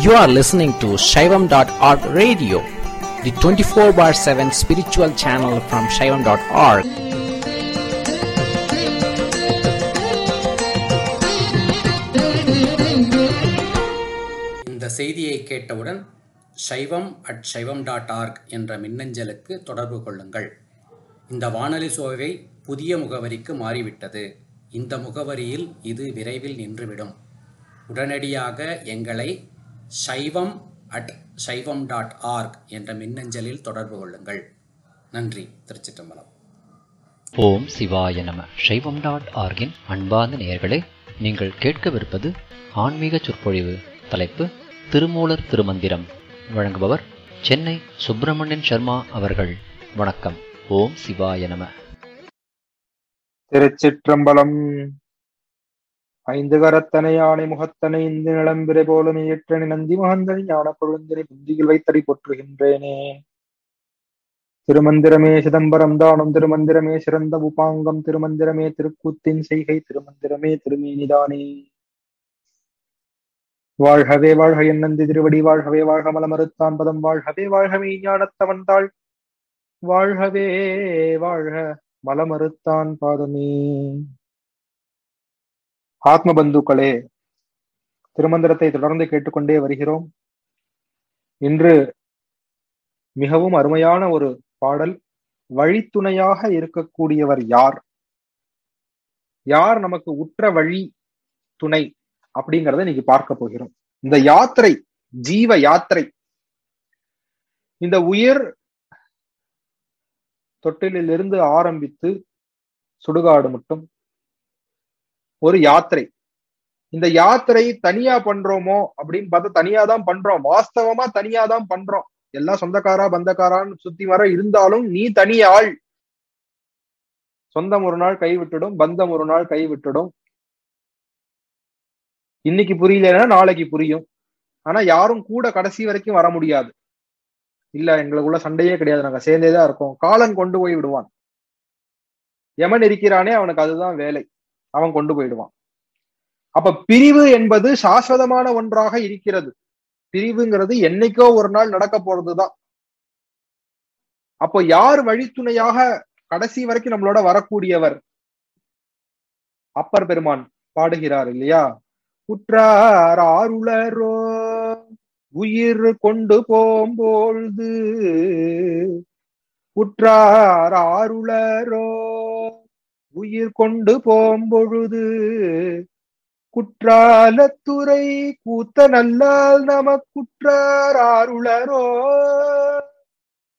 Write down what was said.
You are listening to Shaivam.org radio, the 24 bar 7 spiritual channel from Shaivam.org. இந்த செய்தியை கேட்டவுடன் சைவம் அட் சைவம் டாட் ஆர்க் என்ற மின்னஞ்சலுக்கு தொடர்பு கொள்ளுங்கள் இந்த வானொலி சோவை புதிய முகவரிக்கு மாறிவிட்டது இந்த முகவரியில் இது விரைவில் நின்றுவிடும் உடனடியாக எங்களை சைவம் அட் சைவம் டாட் ஆர்க் என்ற மின்னஞ்சலில் தொடர்பு கொள்ளுங்கள் நன்றி திருச்சிற்றம்பலம் ஓம் சிவாய நம சைவம் டாட் ஆர்கின் அன்பார்ந்த நேயர்களே நீங்கள் கேட்கவிருப்பது ஆன்மீக சொற்பொழிவு தலைப்பு திருமூலர் திருமந்திரம் வழங்குபவர் சென்னை சுப்பிரமணியன் சர்மா அவர்கள் வணக்கம் ஓம் சிவாய நம திருச்சிற்றம்பலம் ஐந்து கரத்தனை யானை முகத்தனை இந்து நிலம்பிரை போலும் இயற்றனை நந்தி மகந்தனை ஞான கொழுந்தனை புந்தியில் வைத்தடி போற்றுகின்றேனே திருமந்திரமே சிதம்பரம் தானம் திருமந்திரமே சிறந்த உபாங்கம் திருமந்திரமே திருக்கூத்தின் செய்கை திருமந்திரமே திருமேனிதானே வாழ்கவே வாழ்க என் நந்தி திருவடி வாழ்கவே வாழ்க மலமறுத்தான் பதம் வாழ்கவே வாழ்கவே ஞானத்தவன் தாள் வாழ்கவே வாழ்க மலமறுத்தான் பாதமே ஆத்ம பந்துக்களே திருமந்திரத்தை தொடர்ந்து கேட்டுக்கொண்டே வருகிறோம் இன்று மிகவும் அருமையான ஒரு பாடல் வழித்துணையாக இருக்கக்கூடியவர் யார் யார் நமக்கு உற்ற வழி துணை அப்படிங்கறத இன்னைக்கு பார்க்க போகிறோம் இந்த யாத்திரை ஜீவ யாத்திரை இந்த உயிர் தொட்டிலிருந்து ஆரம்பித்து சுடுகாடு மட்டும் ஒரு யாத்திரை இந்த யாத்திரை தனியா பண்றோமோ அப்படின்னு பார்த்தா தனியா தான் பண்றோம் வாஸ்தவமா தனியா தான் பண்றோம் எல்லாம் சொந்தக்காரா பந்தக்காரான்னு சுத்தி வர இருந்தாலும் நீ தனி ஆள் சொந்தம் ஒரு நாள் கைவிட்டுடும் பந்தம் ஒரு நாள் கைவிட்டுடும் இன்னைக்கு புரியலன்னா நாளைக்கு புரியும் ஆனா யாரும் கூட கடைசி வரைக்கும் வர முடியாது இல்ல எங்களுக்குள்ள சண்டையே கிடையாது நாங்க சேர்ந்தேதான் இருக்கோம் காலன் கொண்டு போய் விடுவான் எமன் இருக்கிறானே அவனுக்கு அதுதான் வேலை அவன் கொண்டு போயிடுவான் அப்ப பிரிவு என்பது சாஸ்வதமான ஒன்றாக இருக்கிறது பிரிவுங்கிறது என்னைக்கோ ஒரு நாள் நடக்க போறதுதான் அப்போ யார் வழித்துணையாக கடைசி வரைக்கும் நம்மளோட வரக்கூடியவர் அப்பர் பெருமான் பாடுகிறார் இல்லையா உற்றார் ஆருளரோ உயிர் கொண்டு போம்பொழுது உற்றார் ஆருளரோ உயிர் கொண்டு போம்பொழுது குற்றாலத்துறை கூத்த நல்லால் நமக்குற்றார் ஆருளரோ